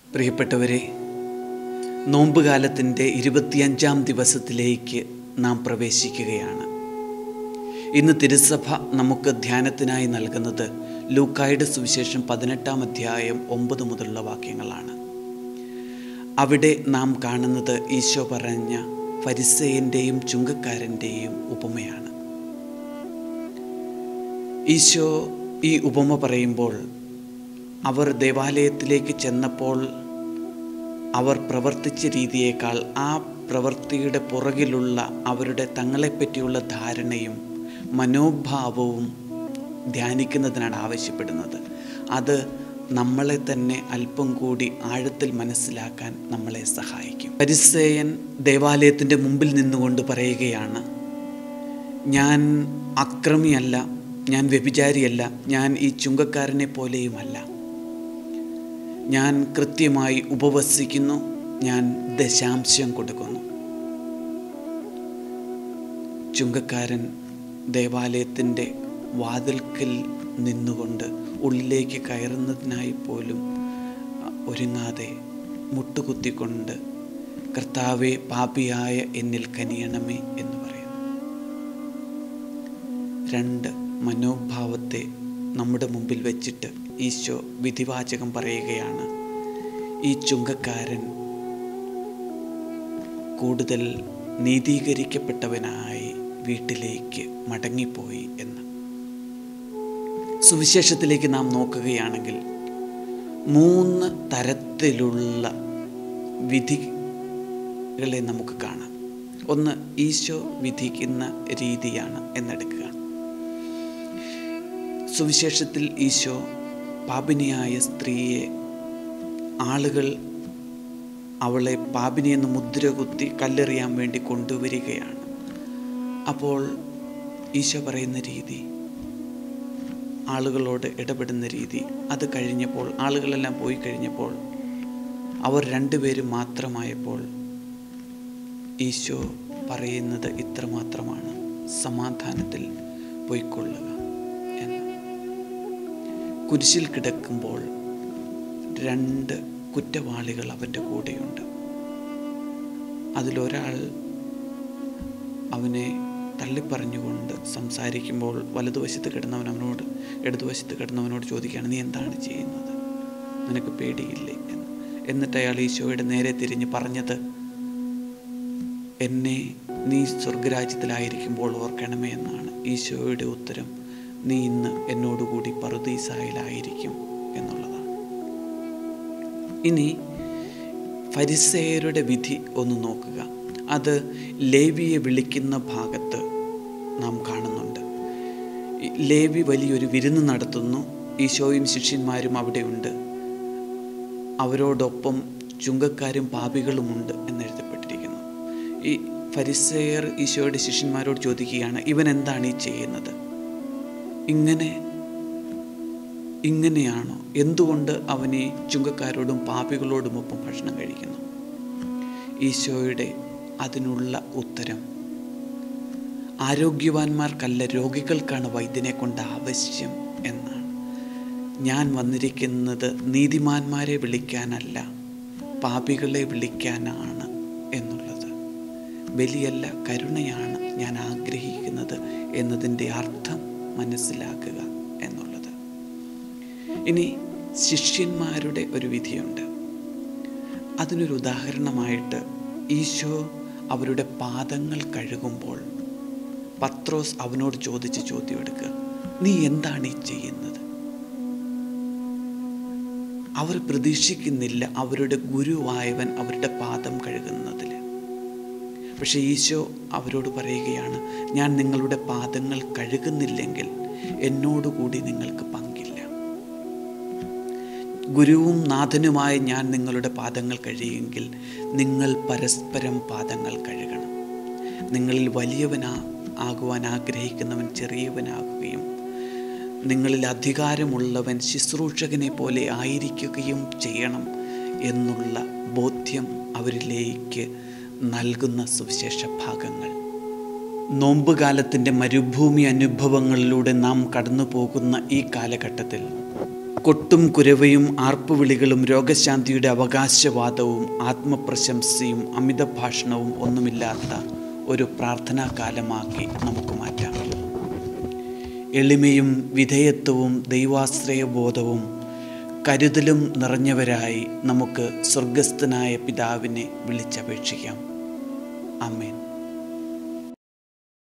പ്രിയപ്പെട്ടവരെ നോമ്പുകാലത്തിൻ്റെ ഇരുപത്തിയഞ്ചാം ദിവസത്തിലേക്ക് നാം പ്രവേശിക്കുകയാണ് ഇന്ന് തിരുസഭ നമുക്ക് ധ്യാനത്തിനായി നൽകുന്നത് ലൂക്കായുടെ സുവിശേഷം പതിനെട്ടാം അധ്യായം ഒമ്പത് മുതലുള്ള വാക്യങ്ങളാണ് അവിടെ നാം കാണുന്നത് ഈശോ പറഞ്ഞ ഫരിസേയൻ്റെയും ചുങ്കക്കാരൻ്റെയും ഉപമയാണ് ഈശോ ഈ ഉപമ പറയുമ്പോൾ അവർ ദേവാലയത്തിലേക്ക് ചെന്നപ്പോൾ അവർ പ്രവർത്തിച്ച രീതിയേക്കാൾ ആ പ്രവൃത്തിയുടെ പുറകിലുള്ള അവരുടെ തങ്ങളെപ്പറ്റിയുള്ള ധാരണയും മനോഭാവവും ധ്യാനിക്കുന്നതിനാണ് ആവശ്യപ്പെടുന്നത് അത് നമ്മളെ തന്നെ അല്പം കൂടി ആഴത്തിൽ മനസ്സിലാക്കാൻ നമ്മളെ സഹായിക്കും പരിസേയൻ ദേവാലയത്തിൻ്റെ മുമ്പിൽ നിന്നുകൊണ്ട് പറയുകയാണ് ഞാൻ അക്രമിയല്ല ഞാൻ വ്യഭിചാരിയല്ല ഞാൻ ഈ ചുങ്കക്കാരനെ പോലെയുമല്ല ഞാൻ കൃത്യമായി ഉപവസിക്കുന്നു ഞാൻ ദശാംശം കൊടുക്കുന്നു ചുങ്കക്കാരൻ ദേവാലയത്തിൻ്റെ വാതിൽക്കൽ നിന്നുകൊണ്ട് ഉള്ളിലേക്ക് കയറുന്നതിനായി പോലും ഒരുങ്ങാതെ മുട്ടുകുത്തിക്കൊണ്ട് കർത്താവെ പാപിയായ എന്നിൽ കനിയണമേ എന്ന് പറയുന്നു രണ്ട് മനോഭാവത്തെ നമ്മുടെ മുമ്പിൽ വെച്ചിട്ട് ഈശോ വിധിവാചകം പറയുകയാണ് ഈ ചുങ്കക്കാരൻ കൂടുതൽ നീതീകരിക്കപ്പെട്ടവനായി വീട്ടിലേക്ക് മടങ്ങിപ്പോയി എന്ന് സുവിശേഷത്തിലേക്ക് നാം നോക്കുകയാണെങ്കിൽ മൂന്ന് തരത്തിലുള്ള വിധികളെ നമുക്ക് കാണാം ഒന്ന് ഈശോ വിധിക്കുന്ന രീതിയാണ് എന്നെടുക്കുക സുവിശേഷത്തിൽ ഈശോ പാപിനിയായ സ്ത്രീയെ ആളുകൾ അവളെ പാപിനിയെന്ന് മുദ്ര കുത്തി കല്ലെറിയാൻ വേണ്ടി കൊണ്ടുവരികയാണ് അപ്പോൾ ഈശോ പറയുന്ന രീതി ആളുകളോട് ഇടപെടുന്ന രീതി അത് കഴിഞ്ഞപ്പോൾ ആളുകളെല്ലാം പോയി കഴിഞ്ഞപ്പോൾ അവർ രണ്ടുപേരും മാത്രമായപ്പോൾ ഈശോ പറയുന്നത് ഇത്രമാത്രമാണ് സമാധാനത്തിൽ പോയിക്കൊള്ളുക എന്ന് കുരിശിൽ കിടക്കുമ്പോൾ രണ്ട് കുറ്റവാളികൾ അവൻ്റെ കൂടെയുണ്ട് അതിലൊരാൾ അവനെ തള്ളിപ്പറഞ്ഞുകൊണ്ട് സംസാരിക്കുമ്പോൾ വലതുവശത്ത് കിടന്നവൻ അവനോട് ഇടതുവശത്ത് കിടന്നവനോട് ചോദിക്കുകയാണ് നീ എന്താണ് ചെയ്യുന്നത് നിനക്ക് പേടിയില്ലേ എന്ന് എന്നിട്ട് അയാൾ ഈശോയുടെ നേരെ തിരിഞ്ഞ് പറഞ്ഞത് എന്നെ നീ സ്വർഗരാജ്യത്തിലായിരിക്കുമ്പോൾ ഓർക്കണമേ എന്നാണ് ഈശോയുടെ ഉത്തരം നീ ഇന്ന് എന്നോടുകൂടി പറുദീസായിലായിരിക്കും എന്നുള്ളതാണ് ഇനി ഫരിസേയരുടെ വിധി ഒന്ന് നോക്കുക അത് ലേവിയെ വിളിക്കുന്ന ഭാഗത്ത് നാം കാണുന്നുണ്ട് ലേവി വലിയൊരു വിരുന്ന് നടത്തുന്നു ഈശോയും ശിഷ്യന്മാരും അവിടെയുണ്ട് അവരോടൊപ്പം ചുങ്കക്കാരും പാപികളുമുണ്ട് എന്നെഴുതപ്പെട്ടിരിക്കുന്നു ഈ ഫരിസേയർ ഈശോയുടെ ശിഷ്യന്മാരോട് ചോദിക്കുകയാണ് ഇവൻ എന്താണ് ഈ ചെയ്യുന്നത് ഇങ്ങനെ ഇങ്ങനെയാണോ എന്തുകൊണ്ട് അവൻ ഈ ചുങ്കക്കാരോടും പാപികളോടുമൊപ്പം ഭക്ഷണം കഴിക്കുന്നു ഈശോയുടെ അതിനുള്ള ഉത്തരം ആരോഗ്യവാന്മാർക്കല്ല രോഗികൾക്കാണ് വൈദ്യനെ കൊണ്ട് ആവശ്യം എന്നാണ് ഞാൻ വന്നിരിക്കുന്നത് നീതിമാന്മാരെ വിളിക്കാനല്ല പാപികളെ വിളിക്കാനാണ് എന്നുള്ളത് ബലിയല്ല കരുണയാണ് ഞാൻ ആഗ്രഹിക്കുന്നത് എന്നതിൻ്റെ അർത്ഥം മനസ്സിലാക്കുക എന്നുള്ളത് ഇനി ശിഷ്യന്മാരുടെ ഒരു വിധിയുണ്ട് അതിനൊരു ഉദാഹരണമായിട്ട് ഈശോ അവരുടെ പാദങ്ങൾ കഴുകുമ്പോൾ പത്രോസ് അവനോട് ചോദിച്ച് ചോദ്യം എടുക്കുക നീ എന്താണ് ഈ ചെയ്യുന്നത് അവർ പ്രതീക്ഷിക്കുന്നില്ല അവരുടെ ഗുരുവായവൻ അവരുടെ പാദം കഴുകുന്നതിൽ പക്ഷേ ഈശോ അവരോട് പറയുകയാണ് ഞാൻ നിങ്ങളുടെ പാദങ്ങൾ കഴുകുന്നില്ലെങ്കിൽ എന്നോടുകൂടി നിങ്ങൾക്ക് പങ്കില്ല ഗുരുവും നാഥനുമായ ഞാൻ നിങ്ങളുടെ പാദങ്ങൾ കഴിയുമെങ്കിൽ നിങ്ങൾ പരസ്പരം പാദങ്ങൾ കഴുകണം നിങ്ങളിൽ വലിയവനാ ആകുവാൻ ആഗ്രഹിക്കുന്നവൻ ചെറിയവനാകുകയും നിങ്ങളിൽ അധികാരമുള്ളവൻ ശുശ്രൂഷകനെ പോലെ ആയിരിക്കുകയും ചെയ്യണം എന്നുള്ള ബോധ്യം അവരിലേക്ക് നൽകുന്ന സുവിശേഷ ഭാഗങ്ങൾ നോമ്പുകാലത്തിൻ്റെ മരുഭൂമി അനുഭവങ്ങളിലൂടെ നാം കടന്നു പോകുന്ന ഈ കാലഘട്ടത്തിൽ കൊട്ടും കുരവയും ആർപ്പുവിളികളും രോഗശാന്തിയുടെ അവകാശവാദവും ആത്മപ്രശംസയും അമിത ഭാഷണവും ഒന്നുമില്ലാത്ത ഒരു പ്രാർത്ഥനാ കാലമാക്കി നമുക്ക് മാറ്റാം എളിമയും വിധേയത്വവും ദൈവാശ്രയബോധവും കരുതലും നിറഞ്ഞവരായി നമുക്ക് സ്വർഗസ്ഥനായ പിതാവിനെ വിളിച്ചപേക്ഷിക്കാം അമ്മേൻ